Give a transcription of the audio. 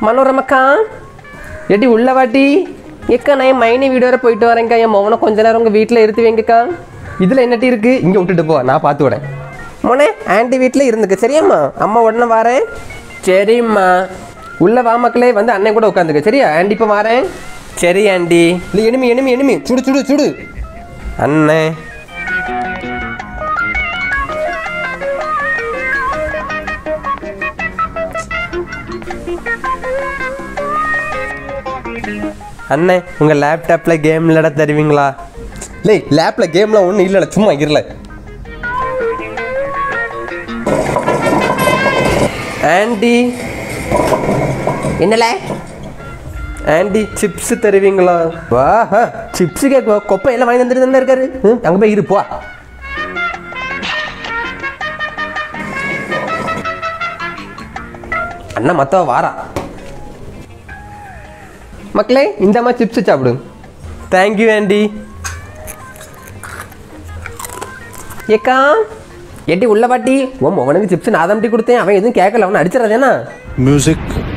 மனோரமக்கா eddy உள்ள வாட்டி ஏக்கா நான் என் மைனி வீடு வரை போயிட்டு வரேங்க்கா என் மௌனை கொஞ்ச நேரம் உங்கள் வீட்டில் இருத்து வைங்கக்கா இதில் என்னட்டி இருக்கு இங்கே விட்டுட்டு போ நான் பார்த்து விடேன் மோனே ஆண்டி வீட்டில் இருந்துக்க சரியாம்மா அம்மா உடனே வரேன் சரிம்மா உள்ள வா மக்களே வந்து அண்ணன் கூட உட்காந்துக்க சரியா ஆண்டி இப்போ வரேன் சரி ஆண்டி இல்லை எனிமி எனிமி எனிமி சுடு சுடு சுடு அண்ணே அண்ணே உங்கள் லேப்டாப்பில் கேம் விளையாட தருவீங்களா இல்லை லேப்பில் கேம்லாம் ஒன்றும் இல்லைல்ல சும்மா இருல ஆண்டி என்னல ஆண்டி சிப்ஸ் தருவீங்களா வாஹா சிப்ஸு கேட்க கொப்பை எல்லாம் வாங்கி வந்துட்டு தானே இருக்காரு ம், அங்க போய் இருப்பா அண்ணா மத்தவ வாரா மக்களே இந்த மாதிரி சிப்ஸ் சாப்பிடு தேங்க்யூ ஆண்டி ஏக்கா எட்டி உள்ள பாட்டி உன் மகனுக்கு சிப்ஸ் நான் தான் கொடுத்தேன் அவன் எதுவும் கேட்கல அவனை அடிச்சிடாதேனா Music